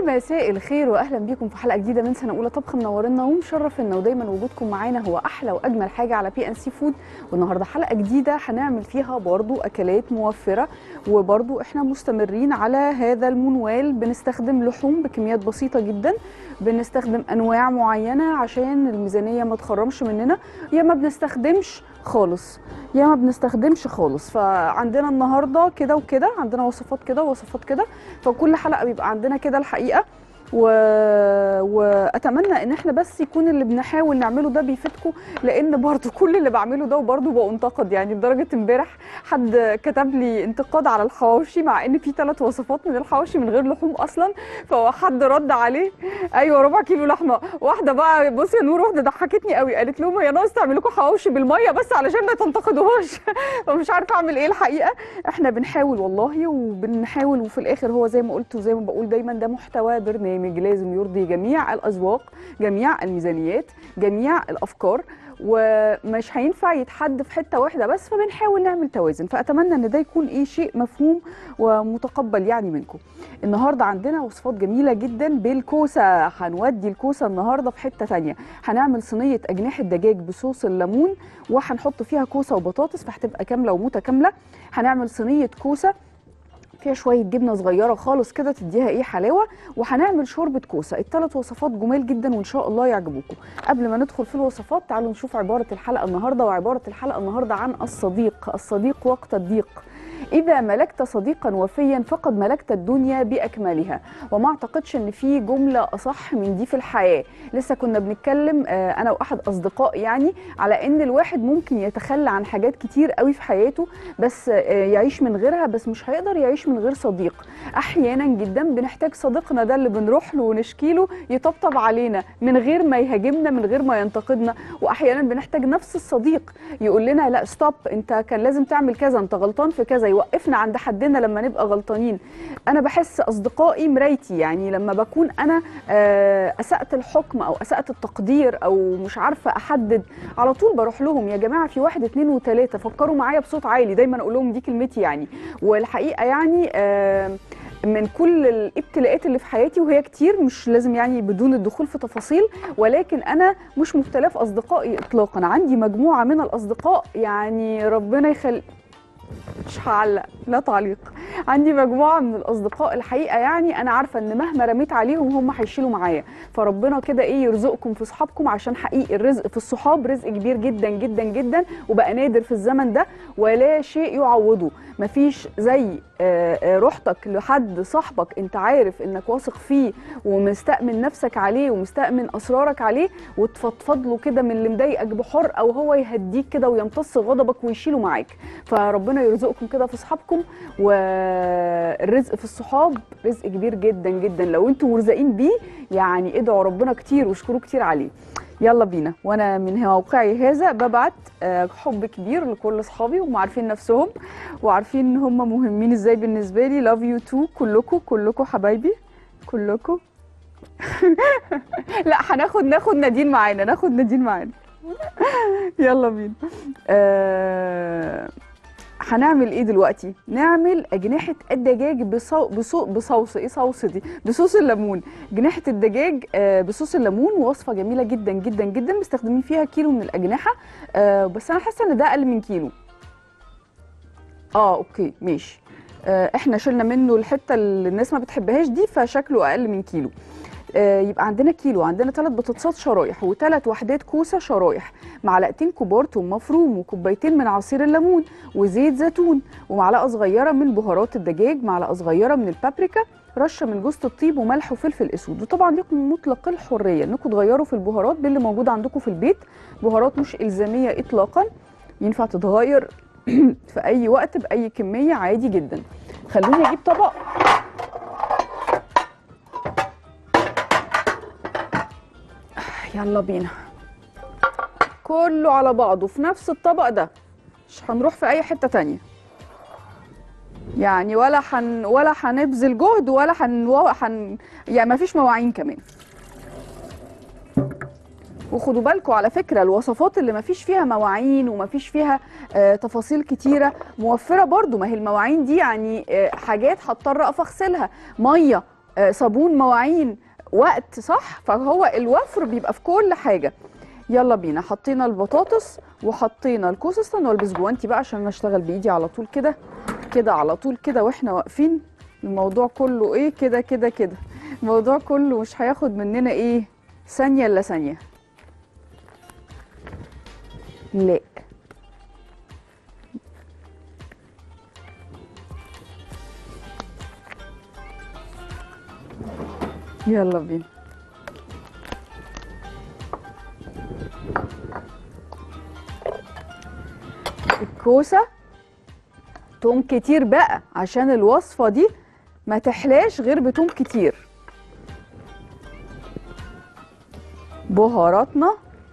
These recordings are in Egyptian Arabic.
مساء الخير واهلا بيكم في حلقه جديده من سنه اولى طبخ منورنا ومشرفنا ودايما وجودكم معانا هو احلى واجمل حاجه على بي ان سي فود والنهارده حلقه جديده هنعمل فيها برضو اكلات موفره وبرضو احنا مستمرين على هذا المنوال بنستخدم لحوم بكميات بسيطه جدا بنستخدم انواع معينه عشان الميزانيه ما تخرمش مننا يا ما بنستخدمش خالص يا ما بنستخدمش خالص فعندنا النهارده كده وكده عندنا وصفات كده ووصفات كده فكل حلقه بيبقى عندنا كده الحقيقه و... واتمنى ان احنا بس يكون اللي بنحاول نعمله ده بيفيدكم لان برضو كل اللي بعمله ده وبرضو بنتقد يعني لدرجه امبارح حد كتب لي انتقاد على الحواوشي مع ان في ثلاث وصفات من الحواوشي من غير لحوم اصلا فحد رد عليه ايوه ربع كيلو لحمه واحده بقى بصي يا نور واحده ضحكتني قوي قالت لهم هي ناقص تعمل لكم حواوشي بالميه بس علشان ما تنتقدوهاش فمش عارفه اعمل ايه الحقيقه احنا بنحاول والله وبنحاول وفي الاخر هو زي ما قلت وزي ما بقول دايما ده محتوى برنامج لازم يرضي جميع الاذواق جميع الميزانيات جميع الافكار ومش هينفع يتحد في حته واحده بس فبنحاول نعمل توازن فاتمنى ان ده يكون ايه شيء مفهوم ومتقبل يعني منكم النهارده عندنا وصفات جميله جدا بالكوسه هنودي الكوسه النهارده في حته ثانيه هنعمل صينيه اجنحه دجاج بصوص الليمون وهنحط فيها كوسه وبطاطس فهتبقى كامله ومتكامله هنعمل صينيه كوسه فيها شويه جبنه صغيره خالص كده تديها ايه حلاوه وهنعمل شوربه كوسه الثلاث وصفات جمال جدا وان شاء الله يعجبوكم قبل ما ندخل في الوصفات تعالوا نشوف عباره الحلقه النهارده وعباره الحلقه النهارده عن الصديق الصديق وقت الضيق إذا ملكت صديقا وفيا فقد ملكت الدنيا بأكملها وما أعتقدش إن في جملة أصح من دي في الحياة لسه كنا بنتكلم أنا وأحد أصدقائي يعني على إن الواحد ممكن يتخلى عن حاجات كتير قوي في حياته بس يعيش من غيرها بس مش هيقدر يعيش من غير صديق أحيانا جدا بنحتاج صديقنا ده اللي بنروح له ونشكي له يطبطب علينا من غير ما يهاجمنا من غير ما ينتقدنا وأحيانا بنحتاج نفس الصديق يقول لنا لا ستوب أنت كان لازم تعمل كذا أنت غلطان في كذا يوقفنا عند حدنا لما نبقى غلطانين انا بحس اصدقائي مرايتي يعني لما بكون انا اسات الحكم او اسات التقدير او مش عارفه احدد على طول بروح لهم يا جماعه في واحد اتنين وتلاته فكروا معايا بصوت عالي دايما اقول لهم دي كلمتي يعني والحقيقه يعني من كل الابتلاءات اللي في حياتي وهي كتير مش لازم يعني بدون الدخول في تفاصيل ولكن انا مش مبتلاه في اصدقائي اطلاقا عندي مجموعه من الاصدقاء يعني ربنا يخلي مش هعلق لا تعليق عندي مجموعه من الاصدقاء الحقيقه يعني انا عارفه ان مهما رميت عليهم هم هيشيلوا معايا فربنا كده ايه يرزقكم في صحابكم عشان حقيقي الرزق في الصحاب رزق كبير جدا جدا جدا وبقى نادر في الزمن ده ولا شيء يعوضه مفيش زي رحتك لحد صاحبك انت عارف انك واثق فيه ومستأمن نفسك عليه ومستأمن اسرارك عليه وتفضفض له كده من اللي مضايقك بحر او هو يهديك كده ويمتص غضبك ويشيله معاك فربنا يرزقكم كده في صحابكم والرزق في الصحاب رزق كبير جدا جدا لو انتم مرزقين بيه يعني ادعوا ربنا كتير واشكروه كتير عليه يلا بينا وانا من موقعي هذا ببعت حب كبير لكل اصحابي وهم عارفين نفسهم وعارفين ان هم مهمين ازاي بالنسبه لي لاف يو تو كلكم كلكم حبايبي كلكم لا هناخد ناخد نادين معانا ناخد نادين معانا يلا بينا آه هنعمل ايه دلوقتي نعمل اجنحه الدجاج بصو بصو بصوص ايه صوص دي بصوص الليمون جناحه الدجاج آه بصوص الليمون وصفه جميله جدا جدا جدا مستخدمين فيها كيلو من الاجنحه آه بس انا حاسه ان ده اقل من كيلو اه اوكي ماشي آه احنا شلنا منه الحته اللي الناس ما بتحبهاش دي فشكله اقل من كيلو آه يبقى عندنا كيلو عندنا ثلاث بطاطسات شرايح وثلاث وحدات كوسه شرايح معلقتين كبار توم مفروم وكوبايتين من عصير الليمون وزيت زيتون ومعلقه صغيره من بهارات الدجاج معلقه صغيره من البابريكا رشه من جوز الطيب وملح وفلفل اسود وطبعا لكم مطلق الحريه انكم تغيروا في البهارات باللي موجود عندكم في البيت بهارات مش الزاميه اطلاقا ينفع تتغير في اي وقت باي كميه عادي جدا خلوني اجيب طبق يلا بينا كله على بعضه في نفس الطبق ده مش هنروح في اي حته تانية يعني ولا حن ولا هنبذل جهد ولا حن حن يعني ما فيش مواعين كمان وخدوا بالكم على فكره الوصفات اللي ما فيش فيها مواعين وما فيش فيها آه تفاصيل كتيره موفره برضو ما هي المواعين دي يعني آه حاجات هضطر اقف اغسلها ميه آه، صابون مواعين وقت صح فهو الوفر بيبقى في كل حاجه يلا بينا حطينا البطاطس وحطينا الكوسه استنى البس جوانتي بقى عشان انا اشتغل بايدي على طول كده كده على طول كده واحنا واقفين الموضوع كله ايه كده كده كده الموضوع كله مش هياخد مننا ايه ثانيه الا ثانيه لا يلا بينا الكوسه توم كتير بقى عشان الوصفه دي ما تحلاش غير بتوم كتير بهاراتنا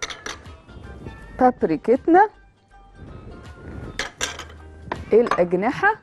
بابريكتنا الأجنحة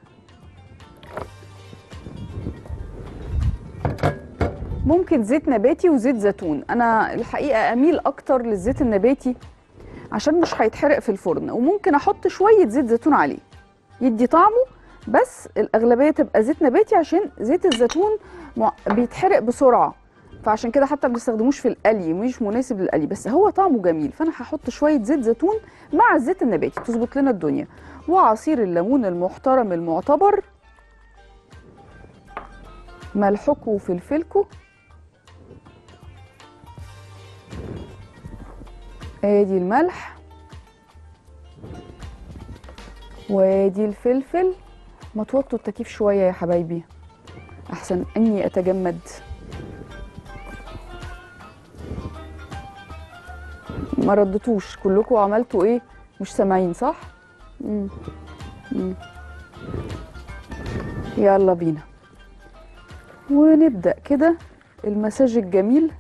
ممكن زيت نباتي وزيت زيتون أنا الحقيقة أميل أكتر للزيت النباتي عشان مش هيتحرق في الفرن وممكن أحط شوية زيت زيتون عليه يدي طعمه بس الأغلبية تبقى زيت نباتي عشان زيت الزيتون مع- بيتحرق بسرعة فعشان كده حتى ما بنستخدموش في القلي مش مناسب للقلي بس هو طعمه جميل فانا هحط شويه زيت زيتون مع الزيت النباتي تظبط لنا الدنيا وعصير الليمون المحترم المعتبر ملحكو وفلفلكو ادي الملح وادي الفلفل ما توطوا التكييف شويه يا حبايبي احسن اني اتجمد ما ردتوش كلكم عملتوا ايه مش سامعين صح مم. مم. يلا بينا ونبدا كده المساج الجميل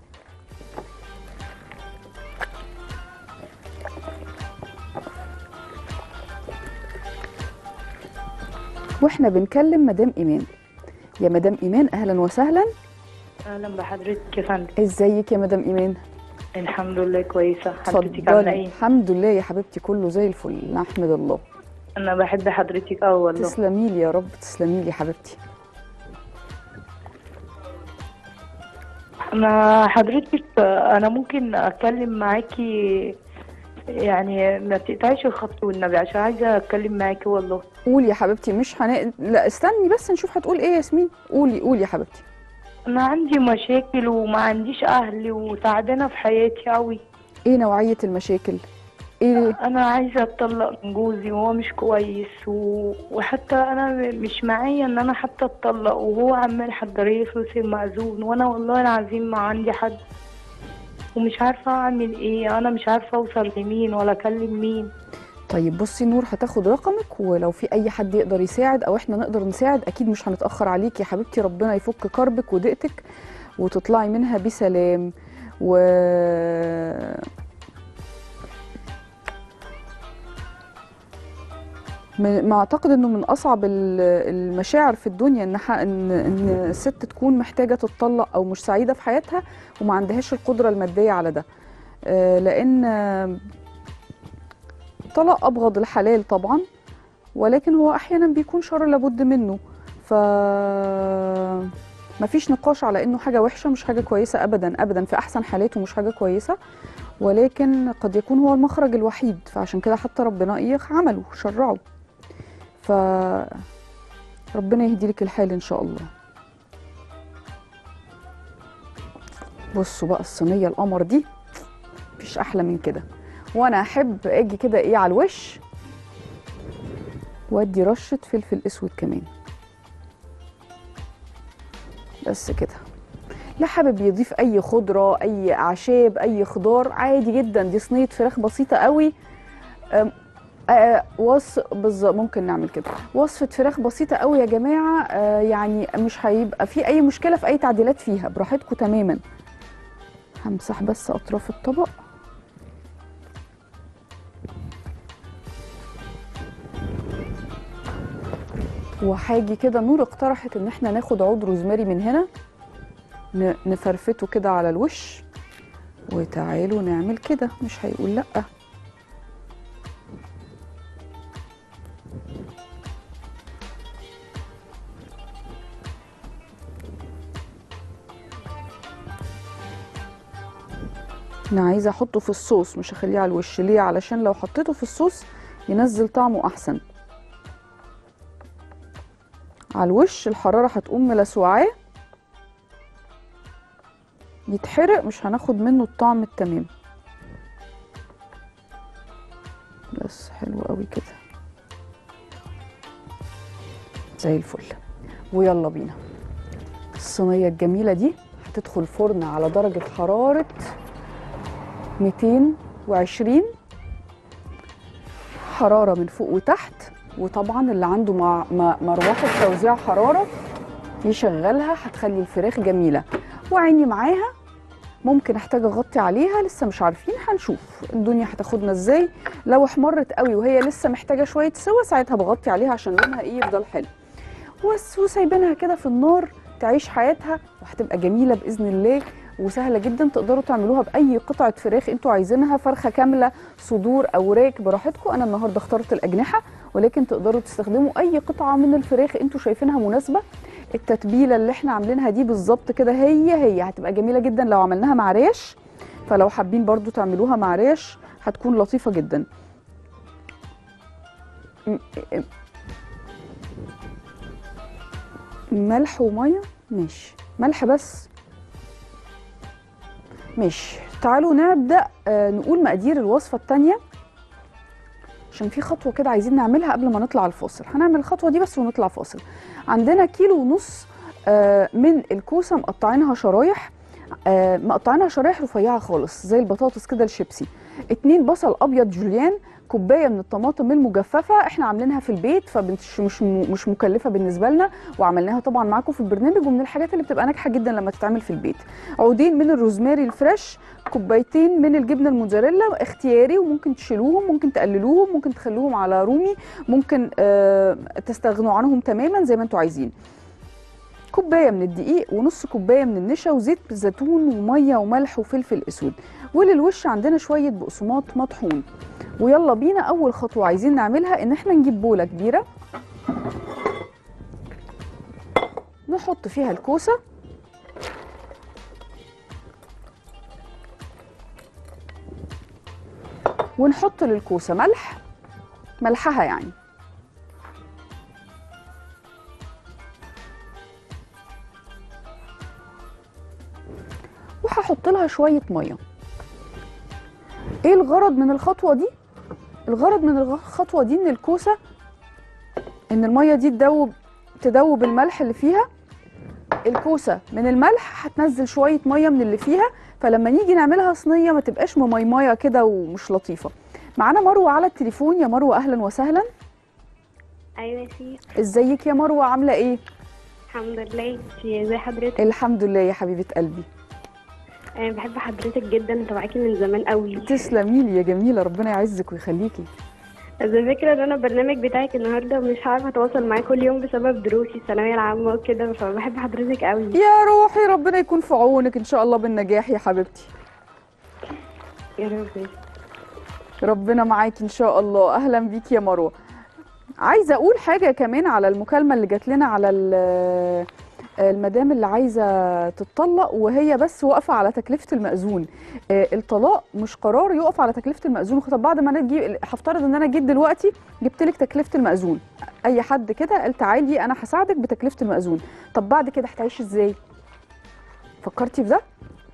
واحنا بنكلم مدام ايمان يا مدام ايمان اهلا وسهلا اهلا بحضرتك يا فندم ازيك يا مدام ايمان الحمد لله كويسه حضرتك اتفضلي عامله ايه الحمد لله يا حبيبتي كله زي الفل نحمد الله انا بحب حضرتك قوي والله تسلمي لي يا رب تسلمي لي يا حبيبتي انا حضرتك انا ممكن اتكلم معاكي يعني ما تقطعيش الخط والنبي عشان عايزه اتكلم معاكي والله قولي يا حبيبتي مش هن... لا استني بس نشوف هتقول ايه يا ياسمين قولي قولي يا حبيبتي انا عندي مشاكل وما عنديش اهلي وتعبانه في حياتي قوي ايه نوعيه المشاكل ايه انا عايزه اتطلق من جوزي وهو مش كويس و... وحتى انا مش معايا ان انا حتى اتطلق وهو عمال حضر لي فلوس المأذون وانا والله العظيم ما عندي حد ومش عارفه اعمل ايه انا مش عارفه اوصل لمين ولا اكلم مين طيب بصي نور هتاخد رقمك ولو في اي حد يقدر يساعد او احنا نقدر نساعد اكيد مش هنتاخر عليك يا حبيبتي ربنا يفك كربك وضيقتك وتطلعي منها بسلام و من- ما اعتقد انه من اصعب ال- المشاعر في الدنيا ان ح- ان ان الست تكون محتاجه تتطلق او مش سعيده في حياتها وما عندهاش القدره الماديه على ده آه، لان آه، طلاق ابغض الحلال طبعا ولكن هو احيانا بيكون شر لابد منه ف مفيش نقاش على انه حاجه وحشه مش حاجه كويسه ابدا ابدا في احسن حالاته مش حاجه كويسه ولكن قد يكون هو المخرج الوحيد فعشان كده حتى ربنا ايه عمله شرعه ف ربنا يهدي لك الحال ان شاء الله بصوا بقى الصينيه القمر دي مفيش احلى من كده وانا احب اجي كده ايه على الوش وادي رشه فلفل اسود كمان بس كده لا حابب يضيف اي خضره اي اعشاب اي خضار عادي جدا دي صينيه فراخ بسيطه قوي أم، آه، وص بالظبط ممكن نعمل كده وصفه فراخ بسيطه قوي يا جماعه آه، يعني مش هيبقى في اي مشكله في اي تعديلات فيها براحتكم تماما همسح بس اطراف الطبق وهاجي كده نور اقترحت ان احنا ناخد عود روزماري من هنا ن- نفرفته كده على الوش وتعالوا نعمل كده مش هيقول لا انا عايزه احطه في الصوص مش هخليه على الوش ليه علشان لو حطيته في الصوص ينزل طعمه احسن على الوش الحراره هتقوم ملسوعاه يتحرق مش هناخد منه الطعم التمام بس حلو قوي كده زي الفل ويلا بينا الصينيه الجميله دي هتدخل فرن على درجه حراره 220 حراره من فوق وتحت وطبعا اللي عنده مع مع- مروحه توزيع حراره يشغلها هتخلي الفراخ جميله وعيني معاها ممكن احتاج اغطي عليها لسه مش عارفين هنشوف الدنيا هتاخدنا ازاي لو احمرت قوي وهي لسه محتاجه شويه سوا ساعتها بغطي عليها عشان لونها ايه يفضل حلو بس وسايبينها كده في النار تعيش حياتها وهتبقى جميله باذن الله وسهله جدا تقدروا تعملوها باي قطعه فراخ انتوا عايزينها فرخه كامله صدور اوراق براحتكم انا النهارده اخترت الاجنحه ولكن تقدروا تستخدموا اي قطعه من الفراخ انتوا شايفينها مناسبه التتبيله اللي احنا عاملينها دي بالظبط كده هي هي هتبقى جميله جدا لو عملناها مع ريش فلو حابين برضو تعملوها مع ريش هتكون لطيفه جدا م- م- ملح وميه ماشي ملح بس ماشي تعالوا نبدا آه، نقول مقادير الوصفه الثانيه عشان في خطوه كده عايزين نعملها قبل ما نطلع الفاصل هنعمل الخطوه دي بس ونطلع فاصل عندنا كيلو ونص آه، من الكوسه مقطعينها شرايح آه، مقطعينها شرايح رفيعه خالص زي البطاطس كده الشيبسي اتنين بصل ابيض جوليان كوبايه من الطماطم المجففه احنا عاملينها في البيت فمش مش مش مكلفه بالنسبه لنا وعملناها طبعا معاكم في البرنامج ومن الحاجات اللي بتبقى ناجحه جدا لما تتعمل في البيت عودين من الروزماري الفريش كوبايتين من الجبنه الموتزاريلا اختياري وممكن تشيلوهم ممكن تقللوهم ممكن تخلوهم على رومي ممكن آه تستغنوا عنهم تماما زي ما انتوا عايزين كوبايه من الدقيق ونص كوبايه من النشا وزيت زيتون وميه وملح وفلفل اسود وللوش عندنا شويه بقسماط مطحون ويلا بينا اول خطوه عايزين نعملها ان احنا نجيب بوله كبيره نحط فيها الكوسه ونحط للكوسه ملح ملحها يعني وهحط لها شويه ميه ايه الغرض من الخطوه دي الغرض من الخطوه دي ان الكوسه ان الميه دي تدوب تدوب الملح اللي فيها الكوسه من الملح هتنزل شويه ميه من اللي فيها فلما نيجي نعملها صينيه ما تبقاش مميميه كده ومش لطيفه معانا مروه على التليفون يا مروه اهلا وسهلا ايوه يا سي ازيك يا مروه عامله ايه الحمد لله انتي ازي حضرتك الحمد لله يا حبيبه قلبي انا بحب حضرتك جدا متابعاكي من زمان قوي تسلمي لي يا جميله ربنا يعزك ويخليكي بس الفكره ان انا البرنامج بتاعك النهارده مش عارفه اتواصل معاه كل يوم بسبب دروسي الثانويه العامه وكده فبحب حضرتك قوي يا روحي ربنا يكون في عونك ان شاء الله بالنجاح يا حبيبتي يا رب ربنا معاكي ان شاء الله اهلا بيكي يا مروه عايزه اقول حاجه كمان على المكالمه اللي جات لنا على ال- المدام اللي عايزه تتطلق وهي بس واقفه على تكلفه المأذون آه، الطلاق مش قرار يقف على تكلفه المأذون طب بعد ما انا اجي هفترض ان انا جيت دلوقتي جبت لك تكلفه المأذون اي حد كده قال تعالي انا هساعدك بتكلفه المأذون طب بعد كده هتعيشي ازاي فكرتي في ده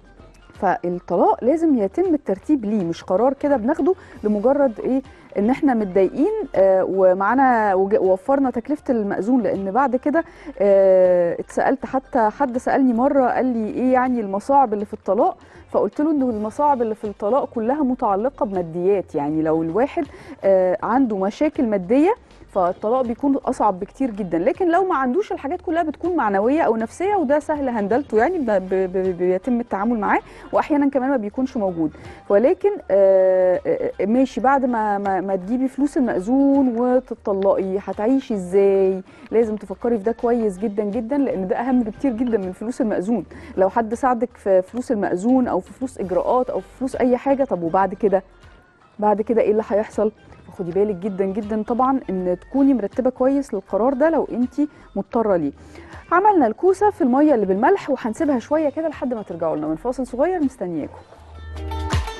فالطلاق لازم يتم الترتيب ليه مش قرار كده بناخده لمجرد ايه ان احنا متضايقين آه ومعانا وج- ووفرنا تكلفه المأذون لان بعد كده آه اتسالت حتى حد سالني مره قال لي ايه يعني المصاعب اللي في الطلاق فقلت له انه المصاعب اللي في الطلاق كلها متعلقه بماديات يعني لو الواحد آه عنده مشاكل ماديه فالطلاق بيكون اصعب بكتير جدا لكن لو ما عندوش الحاجات كلها بتكون معنويه او نفسيه وده سهل هندلته يعني ب- ب- ب- بيتم التعامل معاه واحيانا كمان ما بيكونش موجود ولكن آه، آه، ماشي بعد ما ما, ما تجيبي فلوس المأذون وتطلقي هتعيشي ازاي لازم تفكري في ده كويس جدا جدا لان ده اهم بكتير جدا من فلوس المأذون لو حد ساعدك في فلوس المأذون او في فلوس اجراءات او في فلوس اي حاجه طب وبعد كده بعد كده ايه اللي هيحصل خدي بالك جدا جدا طبعا ان تكوني مرتبه كويس للقرار ده لو انت مضطره ليه عملنا الكوسه في الميه اللي بالملح وهنسيبها شويه كده لحد ما ترجعوا لنا من فاصل صغير مستنياكم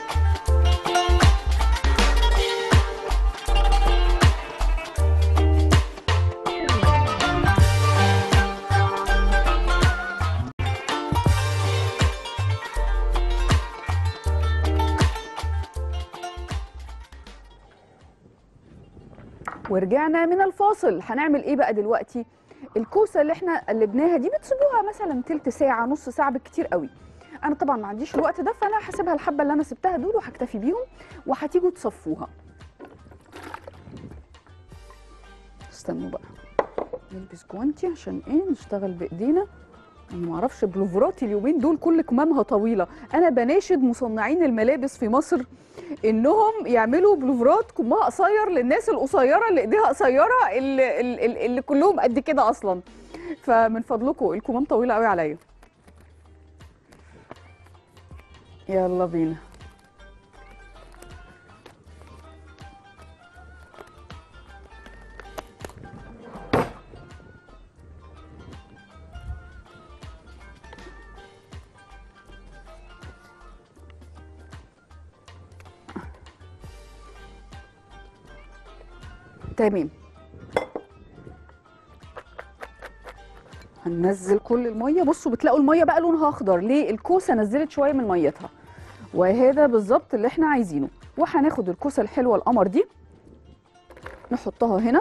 ورجعنا من الفاصل هنعمل ايه بقى دلوقتي الكوسه اللي احنا قلبناها دي بتسيبوها مثلا تلت ساعه نص ساعه بالكتير قوي انا طبعا ما عنديش الوقت ده فانا هسيبها الحبه اللي انا سبتها دول وهكتفي بيهم وهتيجوا تصفوها استنوا بقى نلبس جوانتي عشان ايه نشتغل بايدينا انا ما اعرفش بلوفراتي اليومين دول كل كمامها طويله انا بناشد مصنعين الملابس في مصر انهم يعملوا بلوفرات كمها قصير للناس القصيره اللي ايديها قصيره اللي, اللي, اللي كلهم قد كده اصلا فمن فضلكم الكمام طويله قوي عليا يلا بينا تمام هننزل كل الميه بصوا بتلاقوا الميه بقى لونها اخضر ليه الكوسه نزلت شويه من ميتها وهذا بالظبط اللي احنا عايزينه وهناخد الكوسه الحلوه القمر دي نحطها هنا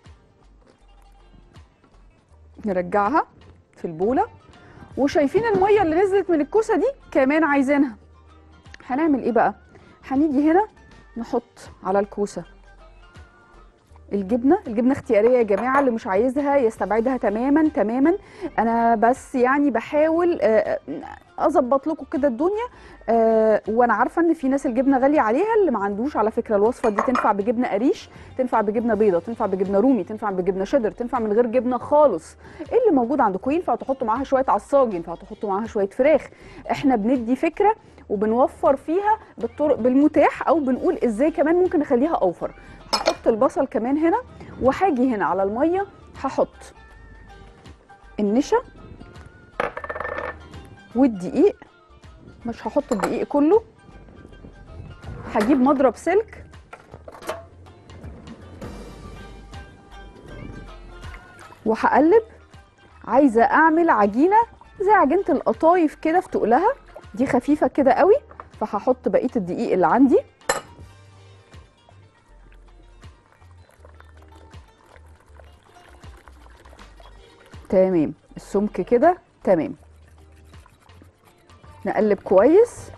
نرجعها في البوله وشايفين الميه اللي نزلت من الكوسه دي كمان عايزينها هنعمل ايه بقى هنيجي هنا نحط على الكوسه الجبنه الجبنه اختياريه يا جماعه اللي مش عايزها يستبعدها تماما تماما انا بس يعني بحاول آه، اظبط لكم كده الدنيا آه، وانا عارفه ان في ناس الجبنه غاليه عليها اللي ما عندوش على فكره الوصفه دي تنفع بجبنه قريش تنفع بجبنه بيضه تنفع بجبنه رومي تنفع بجبنه شيدر تنفع من غير جبنه خالص اللي موجود عندكم ينفع تحطوا معاها شويه عصاج ينفع تحطوا معاها شويه فراخ احنا بندي فكره وبنوفر فيها بالطرق بالمتاح او بنقول ازاي كمان ممكن نخليها اوفر هحط البصل كمان هنا وهاجي هنا على الميه هحط النشا والدقيق مش هحط الدقيق كله هجيب مضرب سلك وهقلب عايزه اعمل عجينه زي عجينه القطايف كده في تقلها دي خفيفه كده قوي فهحط بقيه الدقيق اللي عندي تمام السمك كده تمام نقلب كويس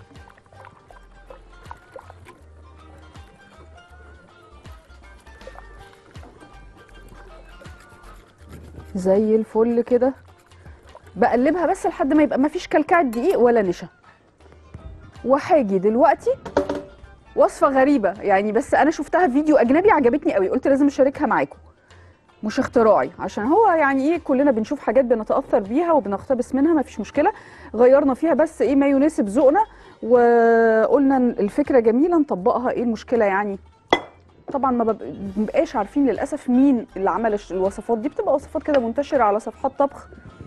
زي الفل كده بقلبها بس لحد ما يبقى ما فيش كلكعه دقيق ولا نشا وهاجي دلوقتي وصفه غريبه يعني بس انا شفتها في فيديو اجنبي عجبتني قوي قلت لازم اشاركها معاكم مش اختراعي عشان هو يعني ايه كلنا بنشوف حاجات بنتاثر بيها وبنقتبس منها مفيش مشكله غيرنا فيها بس ايه ما يناسب ذوقنا وقلنا إن الفكره جميله نطبقها ايه المشكله يعني طبعا ما بب- بنبقاش عارفين للاسف مين اللي عمل الش- الوصفات دي بتبقى وصفات كده منتشره على صفحات طبخ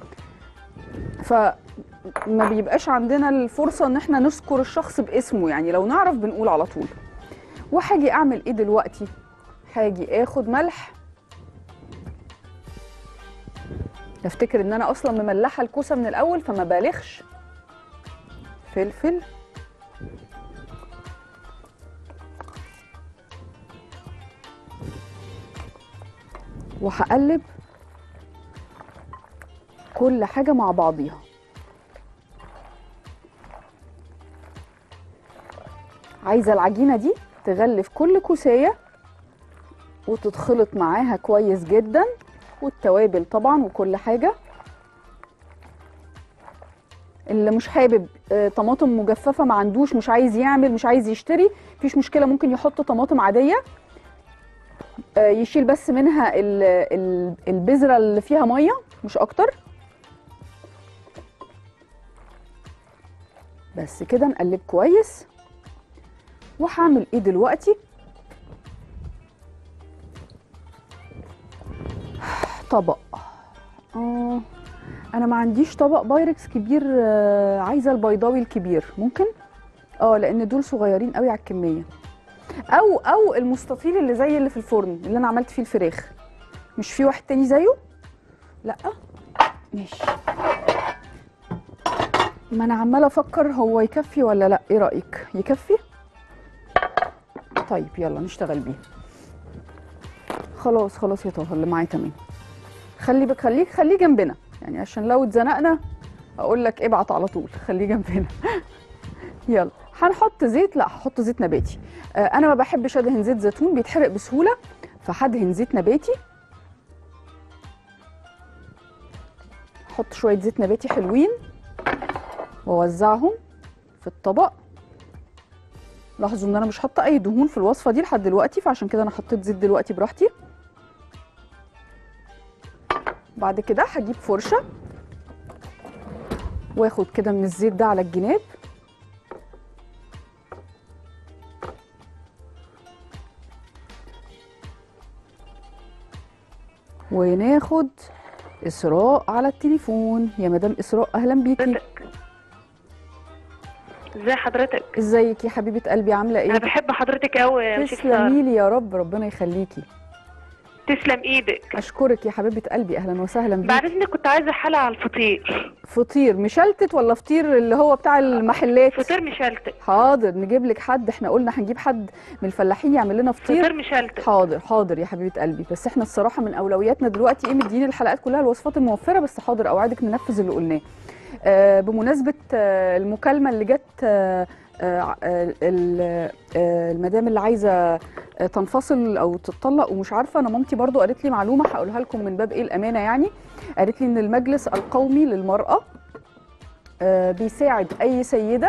فما بيبقاش عندنا الفرصه ان احنا نذكر الشخص باسمه يعني لو نعرف بنقول على طول وهاجي اعمل ايه دلوقتي هاجي اخد ملح افتكر ان انا اصلا مملحه الكوسه من الاول فما بالغش فلفل وهقلب كل حاجه مع بعضيها عايزه العجينه دي تغلف كل كوسايه وتتخلط معاها كويس جدا والتوابل طبعا وكل حاجه اللي مش حابب آه، طماطم مجففه ما عندوش مش عايز يعمل مش عايز يشتري مفيش مشكله ممكن يحط طماطم عاديه آه، يشيل بس منها ال- ال- البذره اللي فيها ميه مش اكتر بس كده نقلب كويس وهعمل ايه دلوقتي طبق اه انا ما عنديش طبق بايركس كبير آه، عايزه البيضاوي الكبير ممكن اه لان دول صغيرين قوي على الكميه او او المستطيل اللي زي اللي في الفرن اللي انا عملت فيه الفراخ مش في واحد تاني زيه لا ماشي ما انا عماله افكر هو يكفي ولا لا ايه رايك يكفي طيب يلا نشتغل بيه خلاص خلاص يا طه اللي معايا تمام خلي بك خليك خليه جنبنا يعني عشان لو اتزنقنا اقول لك ابعت على طول خليه جنبنا يلا هنحط زيت لا هحط زيت نباتي آه انا ما بحبش ادهن زيت زيتون بيتحرق بسهوله فهدهن زيت نباتي احط شويه زيت نباتي حلوين واوزعهم في الطبق لاحظوا ان انا مش حاطه اي دهون في الوصفه دي لحد دلوقتي فعشان كده انا حطيت زيت دلوقتي براحتي بعد كده هجيب فرشه واخد كده من الزيت ده على الجناب وناخد اسراء على التليفون يا مدام اسراء اهلا بيكي حضرتك ازي حضرتك ازيك يا حبيبه قلبي عامله انا ايه بحب حضرتك قوي يا شيخ سارة تسلمي لي يا رب ربنا يخليكي تسلم ايدك اشكرك يا حبيبه قلبي اهلا وسهلا بيك بعد اذنك كنت عايزه حلقه على الفطير فطير مشلتت ولا فطير اللي هو بتاع المحلات فطير مشلتت حاضر نجيب لك حد احنا قلنا هنجيب حد من الفلاحين يعمل لنا فطير فطير مشلتت حاضر حاضر يا حبيبه قلبي بس احنا الصراحه من اولوياتنا دلوقتي ايه مدين الحلقات كلها الوصفات الموفره بس حاضر اوعدك ننفذ اللي قلناه آه بمناسبه آه المكالمه اللي جت آه آه آه ال- آه المدام اللي عايزه آه تنفصل او تتطلق ومش عارفه انا مامتي برضو قالت لي معلومه هقولها لكم من باب ايه الامانه يعني قالت لي ان المجلس القومي للمراه آه، بيساعد اي سيده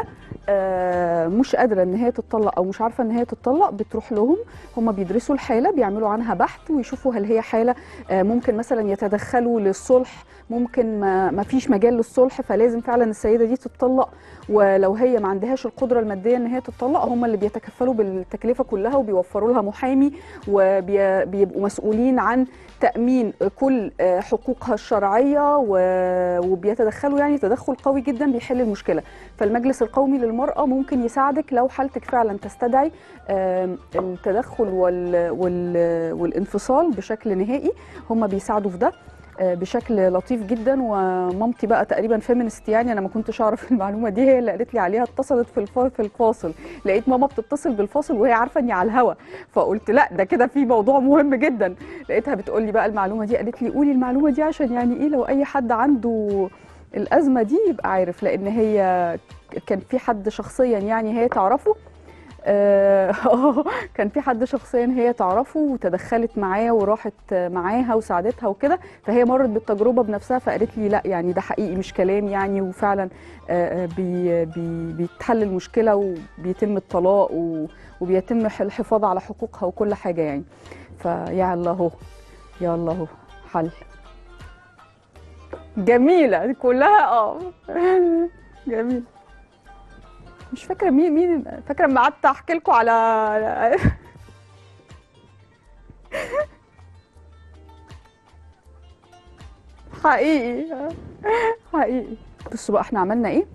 آه، مش قادره ان هي تتطلق او مش عارفه ان هي تتطلق بتروح لهم هم بيدرسوا الحاله بيعملوا عنها بحث ويشوفوا هل هي حاله آه، ممكن مثلا يتدخلوا للصلح ممكن ما ما فيش مجال للصلح فلازم فعلا السيده دي تتطلق ولو هي ما عندهاش القدره الماديه ان هي تتطلق هم اللي بيتكفلوا بالتكلفه كلها وبيوفروا لها محامي وبيبقوا مسؤولين عن تامين كل آه، حقوقها الشرعيه و- وبيتدخلوا يعني تدخل قوي جدا بيحل المشكله فالمجلس القومي للمراه ممكن يساعدك لو حالتك فعلا تستدعي آم، التدخل وال وال والانفصال بشكل نهائي هم بيساعدوا في ده آه، بشكل لطيف جدا ومامتي بقى تقريبا فيمينست يعني انا ما كنتش اعرف المعلومه دي هي اللي قالت لي عليها اتصلت في الفا- في الفاصل لقيت ماما بتتصل بالفاصل وهي عارفه اني على الهوا فقلت لا ده كده في موضوع مهم جدا لقيتها بتقول لي بقى المعلومه دي قالت لي قولي المعلومه دي عشان يعني ايه لو اي حد عنده الازمه دي يبقى عارف لان هي كان في حد شخصيا يعني هي تعرفه آه، كان في حد شخصيا هي تعرفه وتدخلت معاه وراحت معاها وساعدتها وكده فهي مرت بالتجربه بنفسها فقالت لي لا يعني ده حقيقي مش كلام يعني وفعلا آه، آه، بي بي بيتحل المشكله وبيتم الطلاق و- وبيتم الحفاظ على حقوقها وكل حاجه يعني فيا الله هو يا الله هو حل جميله كلها اه جميل مش فاكره مين مين فاكره لما قعدت احكي لكم على حقيقي حقيقي بصوا بقى احنا عملنا ايه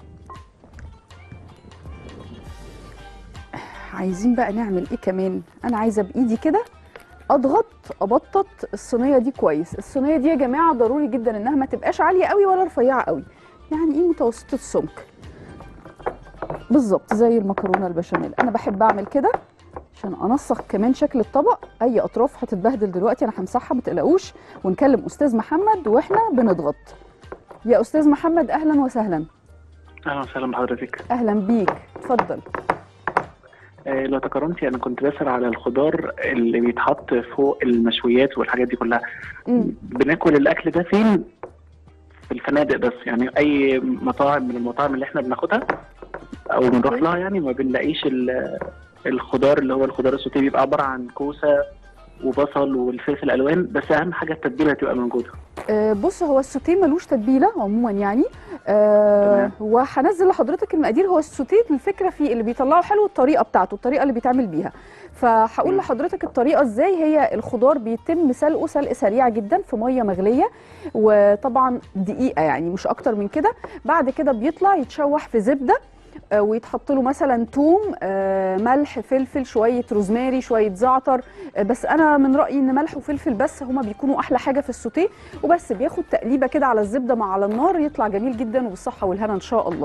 عايزين بقى نعمل ايه كمان انا عايزه بايدي كده اضغط ابطط الصينيه دي كويس الصينيه دي يا جماعه ضروري جدا انها ما تبقاش عاليه قوي ولا رفيعه قوي يعني ايه متوسطه السمك بالظبط زي المكرونه البشاميل انا بحب اعمل كده عشان انسق كمان شكل الطبق اي اطراف هتتبهدل دلوقتي انا همسحها ما تقلقوش ونكلم استاذ محمد واحنا بنضغط يا استاذ محمد اهلا وسهلا اهلا وسهلا بحضرتك اهلا بيك اتفضل آه لو تكرمتي انا كنت بسأل على الخضار اللي بيتحط فوق المشويات والحاجات دي كلها مم. بناكل الاكل ده فين في الفنادق بس يعني اي مطاعم من المطاعم اللي احنا بناخدها او بنروح لها يعني ما بنلاقيش ال- الخضار اللي هو الخضار السوتيه بيبقى عباره عن كوسه وبصل والفلفل الالوان بس اهم حاجه التتبيله تبقى موجوده آه، بص هو السوتيه ملوش تتبيله عموما يعني آه تمام. وهنزل لحضرتك المقادير هو السوتيه الفكره فيه اللي بيطلعه حلو الطريقه بتاعته الطريقه اللي بيتعمل بيها فهقول مم. لحضرتك الطريقه ازاي هي الخضار بيتم سلقه سلق سريع جدا في ميه مغليه وطبعا دقيقه يعني مش اكتر من كده بعد كده بيطلع يتشوح في زبده آه، ويتحط له مثلا توم آه، ملح فلفل شويه روزماري شويه زعتر آه، بس انا من رايي ان ملح وفلفل بس هما بيكونوا احلى حاجه في السوتيه وبس بياخد تقليبه كده على الزبده مع على النار يطلع جميل جدا وبالصحه والهنا ان شاء الله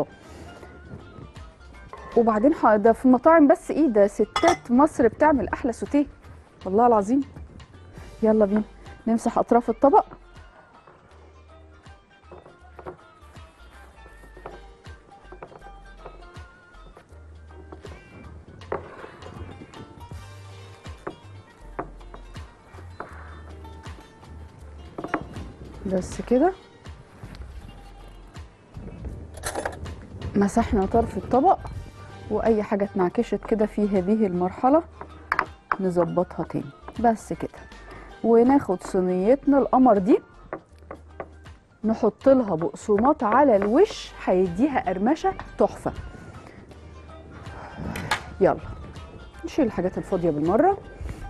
وبعدين ح- ده في مطاعم بس ايه ده ستات مصر بتعمل احلى سوتيه والله العظيم يلا بينا نمسح اطراف الطبق بس كده مسحنا طرف الطبق واي حاجه اتنعكشت كده في هذه المرحله نظبطها تاني بس كده وناخد صينيتنا القمر دي نحط لها بقسماط على الوش هيديها قرمشه تحفه يلا نشيل الحاجات الفاضيه بالمره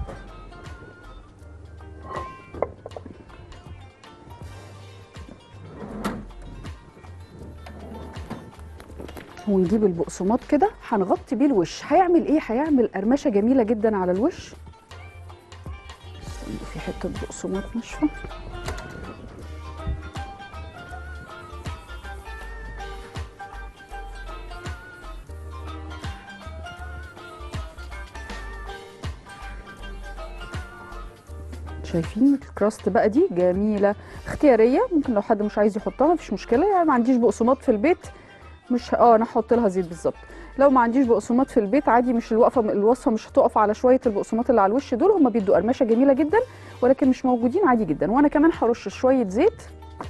ونجيب البقسماط كده هنغطي بيه الوش هيعمل ايه هيعمل قرمشه جميله جدا على الوش استنى في حته بقسماط ناشفه شايفين الكراست بقى دي جميله اختياريه ممكن لو حد مش عايز يحطها مفيش مشكله يعني ما عنديش بقسماط في البيت مش اه انا هحط لها زيت بالظبط لو ما عنديش بقسماط في البيت عادي مش الوقفه الوصفه مش هتقف على شويه البقسماط اللي على الوش دول هم بيدوا قرمشه جميله جدا ولكن مش موجودين عادي جدا وانا كمان هرش شويه زيت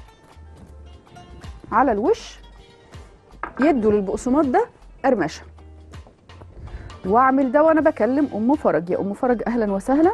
على الوش يدوا للبقسماط ده قرمشه واعمل ده وانا بكلم ام فرج يا ام فرج اهلا وسهلا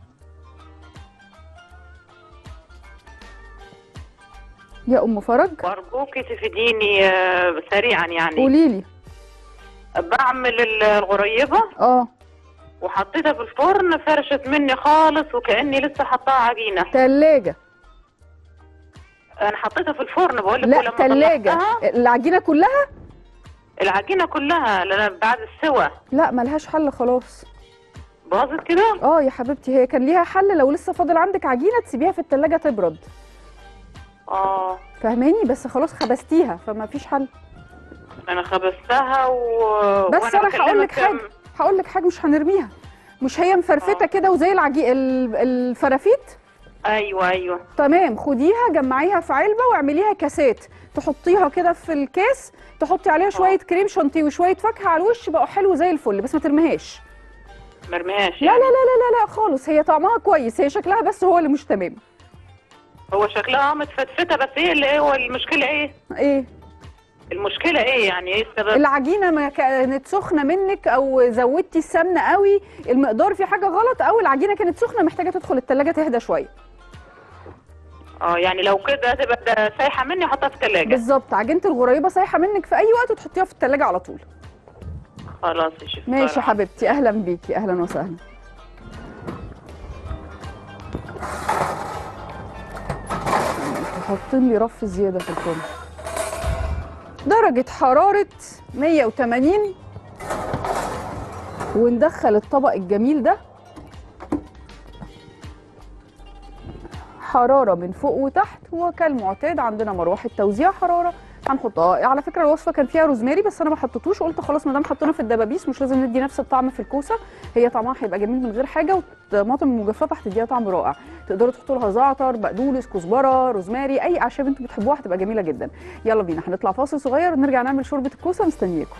يا ام فرج وارجوكي تفيديني آه، سريعا يعني قولي لي بعمل ال- الغريبه اه وحطيتها في الفرن فرشت مني خالص وكاني لسه حطاها عجينه تلاجة انا حطيتها في الفرن بقول لك لا ولما تلاجة طلعتها العجينة كلها العجينه كلها لأن بعد السوى لا ملهاش حل خلاص باظت كده اه يا حبيبتي هي كان ليها حل لو لسه فاضل عندك عجينة تسيبيها في التلاجة تبرد اه فاهماني بس خلاص خبزتيها فما فيش حل انا خبزتها و بس وأنا انا هقول لك بكلمك حاجة هقول لك حاجة مش هنرميها مش هي مفرفتة آه. كده وزي العجي ال- الفرافيت ايوه ايوه تمام خديها جمعيها في علبة واعمليها كاسات تحطيها كده في الكاس تحطي عليها شوية كريم شانتيه وشوية فاكهة على الوش بقوا حلو زي الفل بس ما ترميهاش مرميهاش لا يعني لا لا لا لا لا خالص هي طعمها كويس هي شكلها بس هو اللي مش تمام هو شكلها متفتفته بس ايه اللي هو المشكله ايه ايه المشكله ايه يعني ايه السبب العجينه ما كانت سخنه منك او زودتي السمنه قوي المقدار فيه حاجه غلط او العجينه كانت سخنه محتاجه تدخل التلاجة تهدى شويه اه يعني لو كده تبقى ده سايحه مني احطها في الثلاجه بالظبط عجينه الغريبه سايحه منك في اي وقت وتحطيها في التلاجة على طول خلاص يا شيخ ماشي يا صراحة. حبيبتي اهلا بيكي اهلا وسهلا حاطين لي رف زياده في الفرن درجه حراره 180 وندخل الطبق الجميل ده حراره من فوق وتحت وكالمعتاد عندنا مروحه توزيع حراره هنحطها على فكره الوصفه كان فيها روزماري بس انا ما حطيتوش قلت خلاص ما دام حطينا في الدبابيس مش لازم ندي نفس الطعم في الكوسه هي طعمها هيبقى جميل من غير حاجه والطماطم المجففه هتديها طعم رائع تقدروا تحطوا لها زعتر بقدونس كزبره روزماري اي اعشاب انتوا بتحبوها هتبقى جميله جدا يلا بينا هنطلع فاصل صغير ونرجع نعمل شوربه الكوسه مستنياكم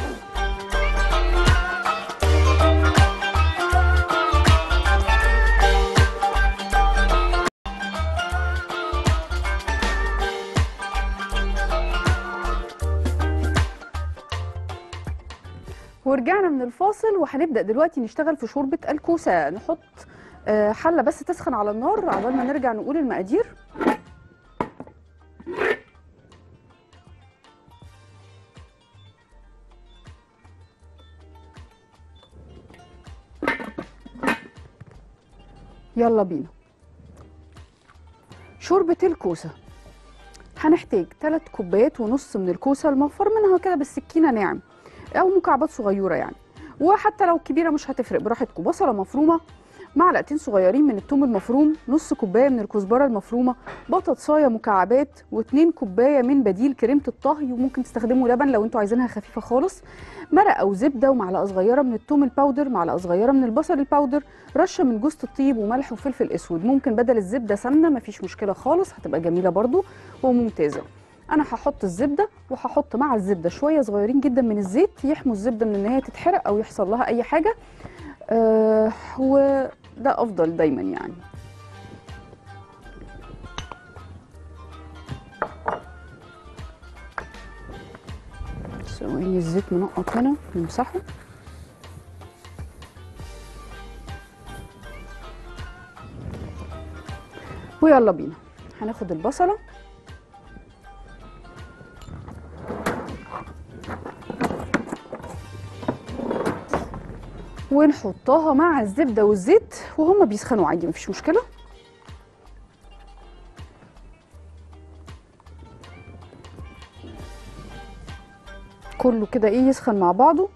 ورجعنا من الفاصل وهنبدا دلوقتي نشتغل في شوربه الكوسه نحط آه، حله بس تسخن على النار عقبال ما نرجع نقول المقادير يلا بينا شوربه الكوسه هنحتاج 3 كوبايات ونص من الكوسه المفر منها كده بالسكينه ناعم او مكعبات صغيره يعني وحتى لو كبيره مش هتفرق براحتكم بصله مفرومه معلقتين صغيرين من الثوم المفروم نص كوبايه من الكزبره المفرومه بطاطسايه مكعبات واتنين كوبايه من بديل كريمه الطهي وممكن تستخدموا لبن لو انتوا عايزينها خفيفه خالص مرقه او زبده ومعلقه صغيره من الثوم الباودر معلقه صغيره من البصل الباودر رشه من جوز الطيب وملح وفلفل اسود ممكن بدل الزبده سمنه مفيش مشكله خالص هتبقى جميله برضو وممتازه انا هحط الزبده وهحط مع الزبده شويه صغيرين جدا من الزيت يحموا الزبده من ان هي تتحرق او يحصل لها اي حاجه آه وده افضل دايما يعني ثواني الزيت منقط هنا نمسحه ويلا بينا هناخد البصله ونحطها مع الزبده والزيت وهما بيسخنوا عادي مفيش مشكله كله كده ايه يسخن مع بعضه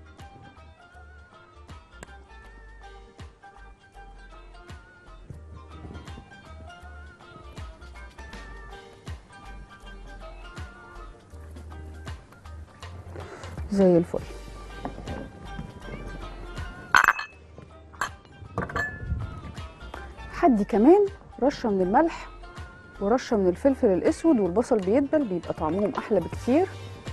زي الفل حدي كمان رشه من الملح ورشه من الفلفل الاسود والبصل بيدبل بيبقى طعمهم احلى بكتير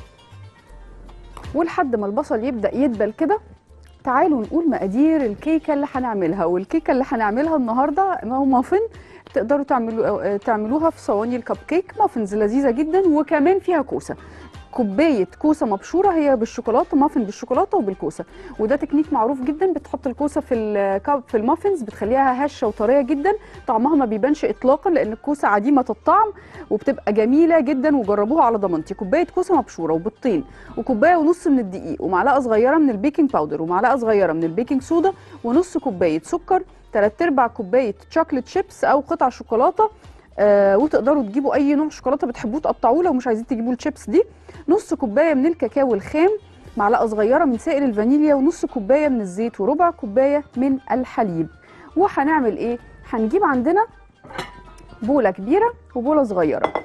ولحد ما البصل يبدا يدبل كده تعالوا نقول مقادير الكيكه اللي هنعملها والكيكه اللي هنعملها النهارده ما هو مافن تقدروا تعملوا تعملوها في صواني الكب كيك مافنز لذيذه جدا وكمان فيها كوسه كوبايه كوسه مبشوره هي بالشوكولاته مافن بالشوكولاته وبالكوسه وده تكنيك معروف جدا بتحط الكوسه في الكب في المافنز بتخليها هشه وطريه جدا طعمها ما بيبانش اطلاقا لان الكوسه عديمه الطعم وبتبقى جميله جدا وجربوها على ضمانتي كوبايه كوسه مبشوره وبيضتين وكوبايه ونص من الدقيق ومعلقه صغيره من البيكنج باودر ومعلقه صغيره من البيكنج صودا ونص كوبايه سكر تلات ارباع كوبايه شوكليت شيبس او قطع شوكولاته آه وتقدروا تجيبوا اي نوع شوكولاته بتحبوه تقطعوه لو مش عايزين تجيبوا الشيبس دي نص كوبايه من الكاكاو الخام معلقه صغيره من سائل الفانيليا ونص كوبايه من الزيت وربع كوبايه من الحليب وهنعمل ايه هنجيب عندنا بوله كبيره وبوله صغيره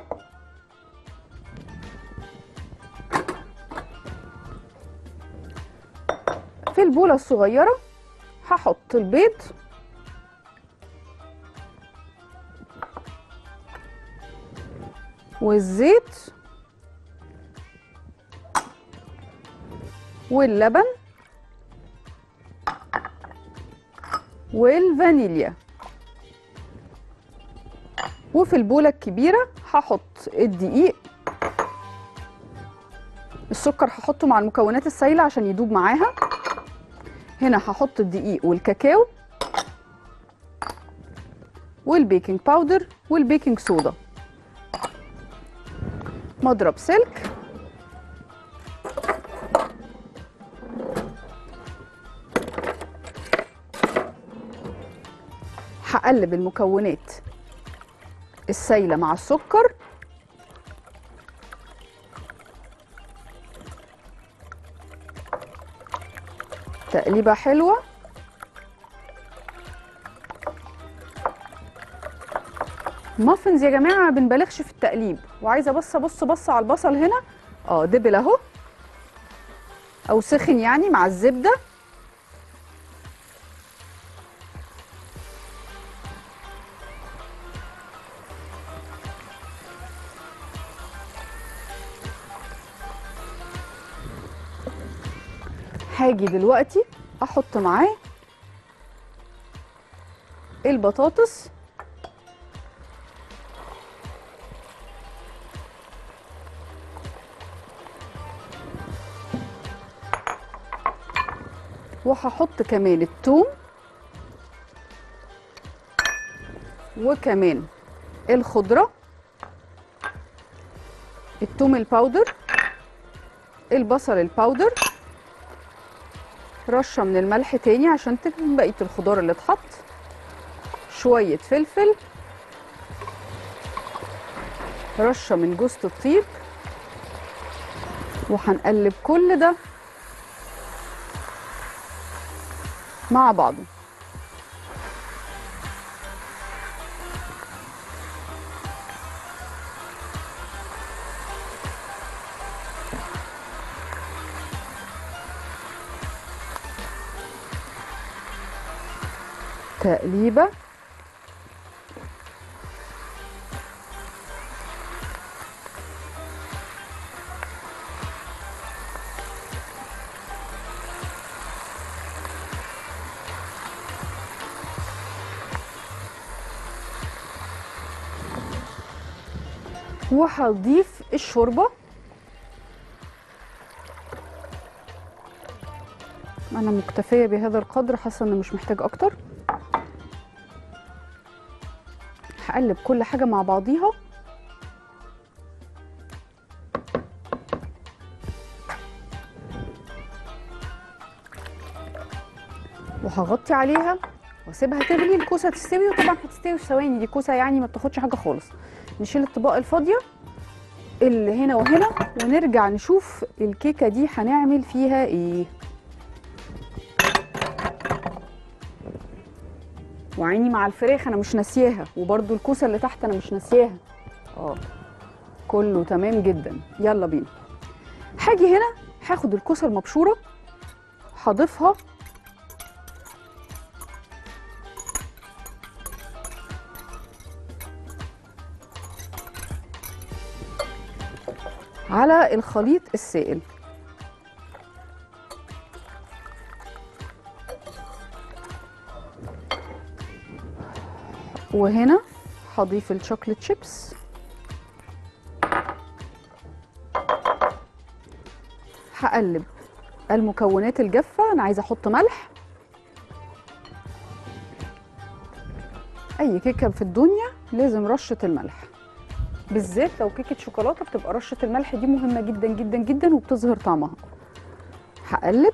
في البوله الصغيره هحط البيض والزيت واللبن والفانيليا وفي البولة الكبيرة هحط الدقيق السكر هحطه مع المكونات السائلة عشان يدوب معاها هنا هحط الدقيق والكاكاو والبيكنج باودر والبيكنج صودا مضرب سلك هقلب المكونات السايله مع السكر تقليبه حلوه مافنز يا جماعه ما بنبالغش في التقليب وعايزه بص ابص بص على البصل هنا اه دبل اهو او سخن يعني مع الزبده هاجي دلوقتي احط معاه البطاطس وهحط كمان الثوم وكمان الخضره الثوم الباودر البصل الباودر رشه من الملح تاني عشان تكون بقيه الخضار اللي اتحط شويه فلفل رشه من جوز الطيب وهنقلب كل ده مع بعضه تقليبه وهضيف الشوربه انا مكتفيه بهذا القدر حاسه ان مش محتاج اكتر هقلب كل حاجه مع بعضيها وهغطي عليها واسيبها تغلي الكوسه تستوي وطبعا هتستوي في ثواني دي كوسه يعني ما بتاخدش حاجه خالص نشيل الطباق الفاضيه اللي هنا وهنا ونرجع نشوف الكيكه دي هنعمل فيها ايه وعيني مع الفراخ انا مش ناسياها وبرده الكوسه اللي تحت انا مش ناسياها اه كله تمام جدا يلا بينا هاجي هنا هاخد الكوسه المبشوره هضيفها على الخليط السائل وهنا هضيف الشوكليت شيبس هقلب المكونات الجافة أنا عايزة أحط ملح أي كيكة في الدنيا لازم رشة الملح بالذات لو كيكة شوكولاتة بتبقى رشة الملح دي مهمة جدا جدا جدا وبتظهر طعمها هقلب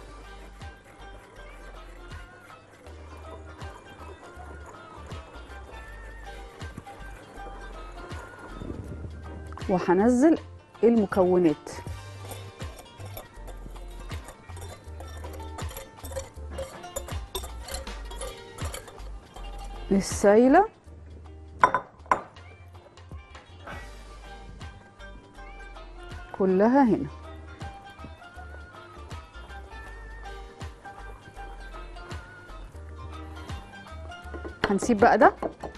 وهنزل المكونات السايله كلها هنا هنسيب بقى ده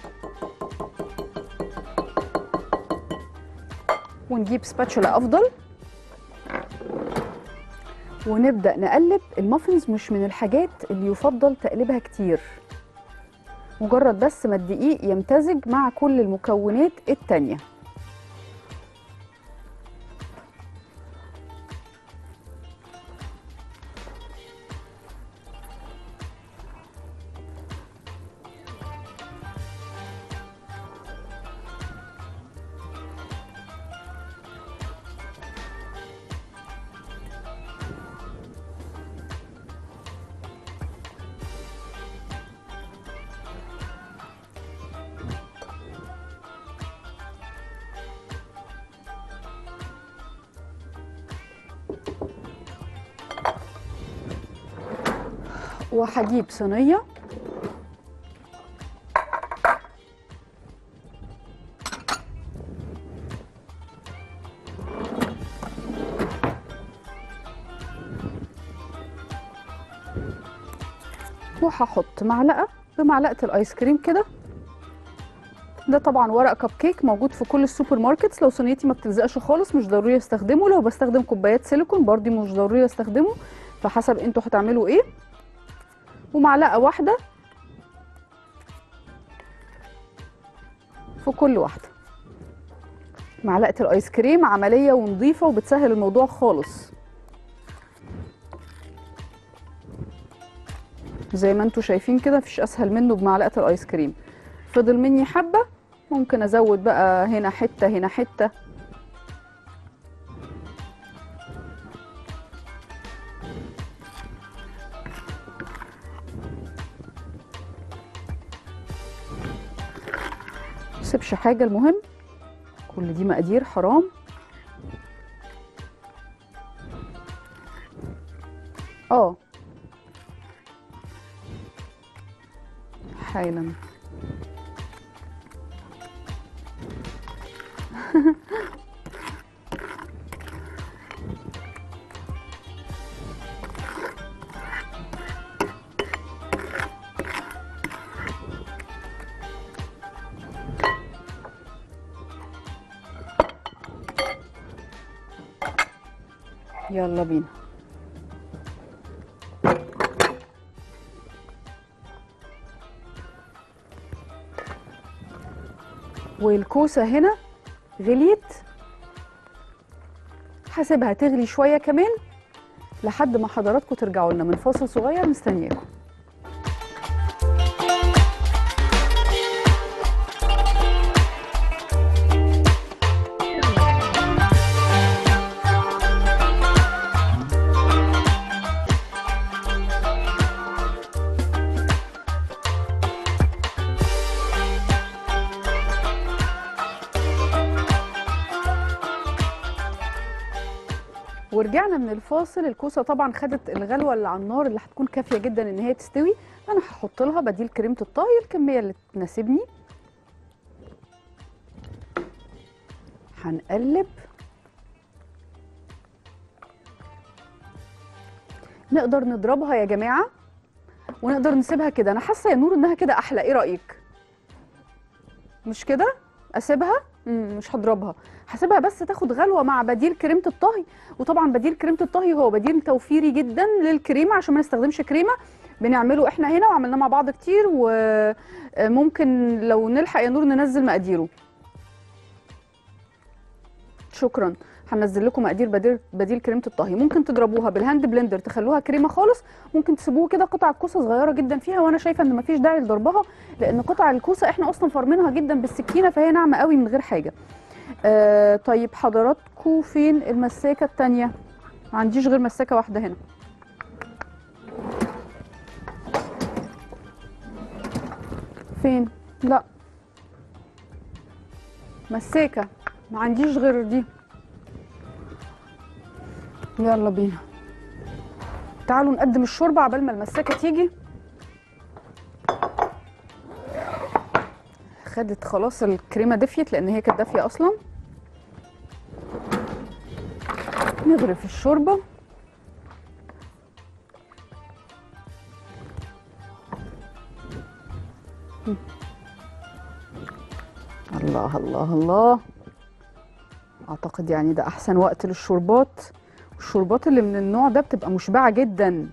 ونجيب سباتشولا افضل ونبدا نقلب المافنز مش من الحاجات اللي يفضل تقليبها كتير مجرد بس ما الدقيق يمتزج مع كل المكونات التانيه وهجيب صينيه وهحط معلقه بمعلقه الايس كريم كده ده طبعا ورق كب كيك موجود في كل السوبر ماركتس لو صينيتي ما بتلزقش خالص مش ضروري استخدمه لو بستخدم كوبايات سيليكون برضه مش ضروري استخدمه فحسب انتوا هتعملوا ايه ومعلقه واحده في كل واحده معلقه الايس كريم عمليه ونظيفه وبتسهل الموضوع خالص زي ما انتوا شايفين كده مفيش اسهل منه بمعلقه الايس كريم فضل مني حبه ممكن ازود بقى هنا حته هنا حته مسيبش حاجه المهم كل دي مقادير حرام اه حالا يلا بينا والكوسة هنا غليت هسيبها تغلي شوية كمان لحد ما حضراتكم ترجعوا لنا من فاصل صغير مستنياكم ورجعنا من الفاصل الكوسه طبعا خدت الغلوه اللي على النار اللي هتكون كافيه جدا ان هي تستوي انا هحط لها بديل كريمه الطهي الكميه اللي تناسبني هنقلب نقدر نضربها يا جماعه ونقدر نسيبها كده انا حاسه يا نور انها كده احلى ايه رايك مش كده اسيبها مم، مش هضربها هسيبها بس تاخد غلوه مع بديل كريمه الطهي وطبعا بديل كريمه الطهي هو بديل توفيري جدا للكريمه عشان ما نستخدمش كريمه بنعمله احنا هنا وعملناه مع بعض كتير وممكن لو نلحق يا نور ننزل مقاديره شكرا هنزل لكم مقادير بديل بديل كريمه الطهي ممكن تضربوها بالهاند بلندر تخلوها كريمه خالص ممكن تسيبوه كده قطع كوسه صغيره جدا فيها وانا شايفه ان مفيش داعي لضربها لان قطع الكوسه احنا اصلا فرمينها جدا بالسكينه فهي ناعمه قوي من غير حاجه آه طيب حضراتكم فين المساكه التانية ما عنديش غير مساكه واحده هنا فين لا مساكه ما عنديش غير دي يلا بينا تعالوا نقدم الشوربه عبال ما المساكه تيجي خدت خلاص الكريمه دفيت لان هي كانت دافيه اصلا نغرف الشوربه الله الله الله اعتقد يعني ده احسن وقت للشوربات الشوربات اللي من النوع ده بتبقى مشبعه جدا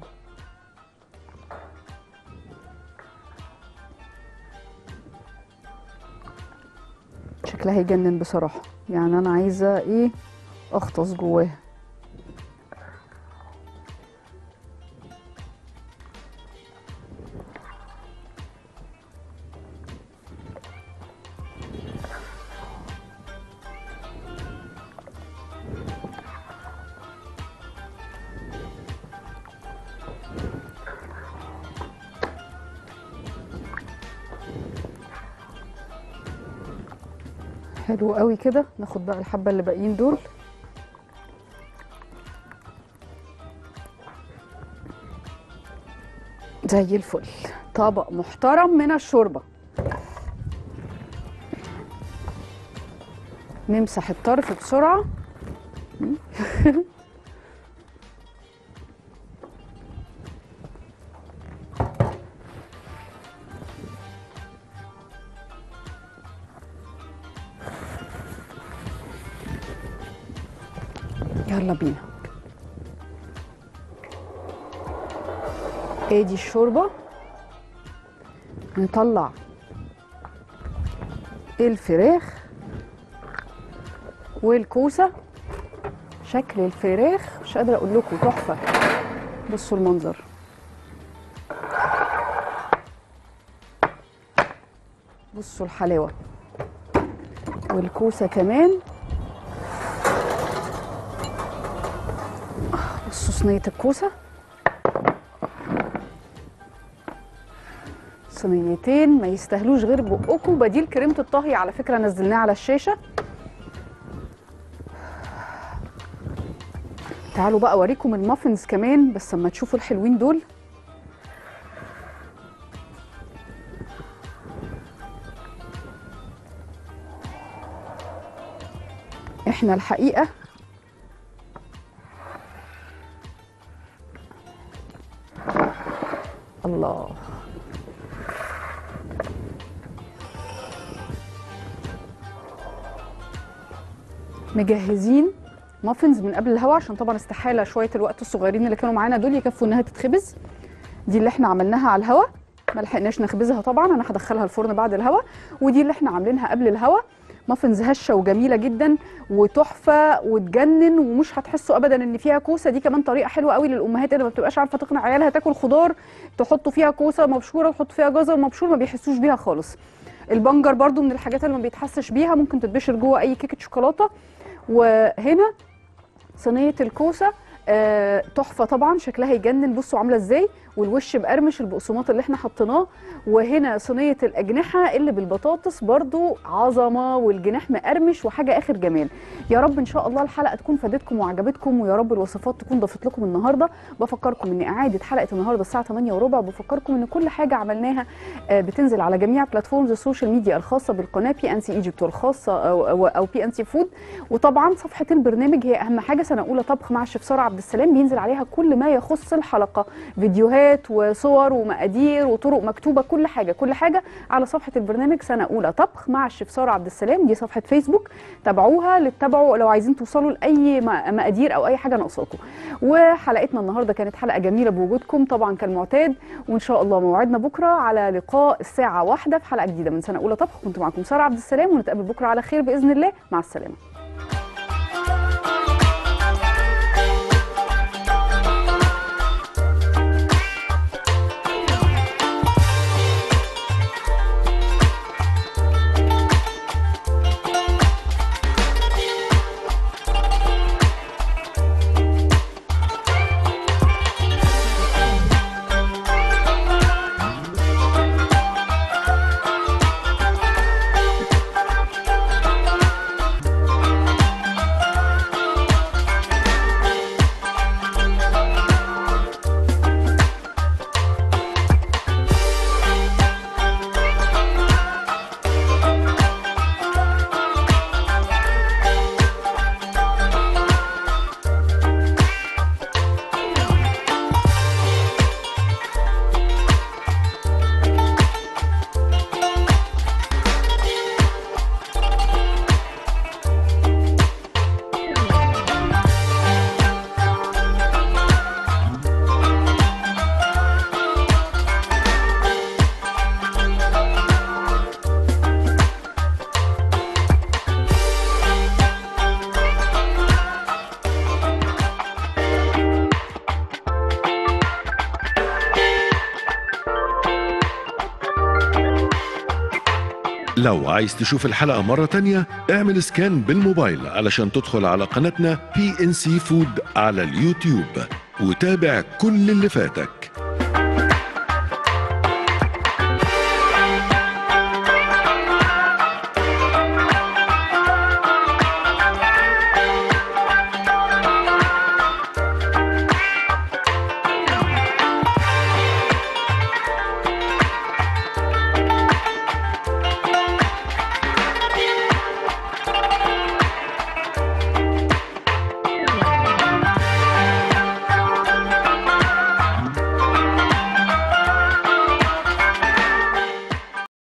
شكلها هيجنن بصراحه يعني انا عايزه ايه اغطس جواها حلو قوي كده ناخد بقى الحبه اللي باقيين دول زي الفل طبق محترم من الشوربه نمسح الطرف بسرعه يلا بينا ادي الشوربه نطلع الفراخ والكوسه شكل الفراخ مش قادره اقول لكم تحفه بصوا المنظر بصوا الحلاوه والكوسه كمان بصوا صينية الكوسة صينيتين ما يستاهلوش غير بقكم بديل كريمة الطهي على فكرة نزلناه على الشاشة تعالوا بقى اوريكم المافنز كمان بس اما تشوفوا الحلوين دول احنا الحقيقه الله مجهزين مافنز من قبل الهوا عشان طبعا استحاله شويه الوقت الصغيرين اللي كانوا معانا دول يكفوا انها تتخبز دي اللي احنا عملناها على الهوا ما لحقناش نخبزها طبعا انا هدخلها الفرن بعد الهوا ودي اللي احنا عاملينها قبل الهوا مافنز هشه وجميله جدا وتحفه وتجنن ومش هتحسوا ابدا ان فيها كوسه دي كمان طريقه حلوه قوي للامهات اللي ما بتبقاش عارفه تقنع عيالها تاكل خضار تحطوا فيها كوسه مبشوره وتحطوا فيها جزر مبشور ما بيحسوش بيها خالص البنجر برضو من الحاجات اللي ما بيتحسش بيها ممكن تتبشر جوه اي كيكه شوكولاته وهنا صينيه الكوسه آه، تحفه طبعا شكلها يجنن بصوا عامله ازاي والوش بقرمش البقسماط اللي احنا حطيناه وهنا صينيه الاجنحه اللي بالبطاطس برضو عظمه والجناح مقرمش وحاجه اخر جمال يا رب ان شاء الله الحلقه تكون فادتكم وعجبتكم ويا رب الوصفات تكون ضافت لكم النهارده بفكركم ان اعاده حلقه النهارده الساعه 8 وربع بفكركم ان كل حاجه عملناها آه، بتنزل على جميع بلاتفورمز السوشيال ميديا الخاصه بالقناه بي ان سي ايجيبت والخاصه او او, أو بي ان سي فود وطبعا صفحه البرنامج هي اهم حاجه سنه اولى طبخ مع الشيف ساره عبد السلام بينزل عليها كل ما يخص الحلقه فيديوهات وصور ومقادير وطرق مكتوبه كل حاجه كل حاجه على صفحه البرنامج سنه اولى طبخ مع الشيف ساره عبد السلام دي صفحه فيسبوك تابعوها لتتابعوا لو عايزين توصلوا لاي م- مقادير او اي حاجه ناقصاكم وحلقتنا النهارده كانت حلقه جميله بوجودكم طبعا كالمعتاد وان شاء الله موعدنا بكره على لقاء الساعه واحدة في حلقه جديده من سنه اولى طبخ كنت معكم ساره عبد السلام ونتقابل بكره على خير باذن الله مع السلامه لو عايز تشوف الحلقة مرة تانية اعمل سكان بالموبايل علشان تدخل على قناتنا بي ان سي فود على اليوتيوب وتابع كل اللي فاتك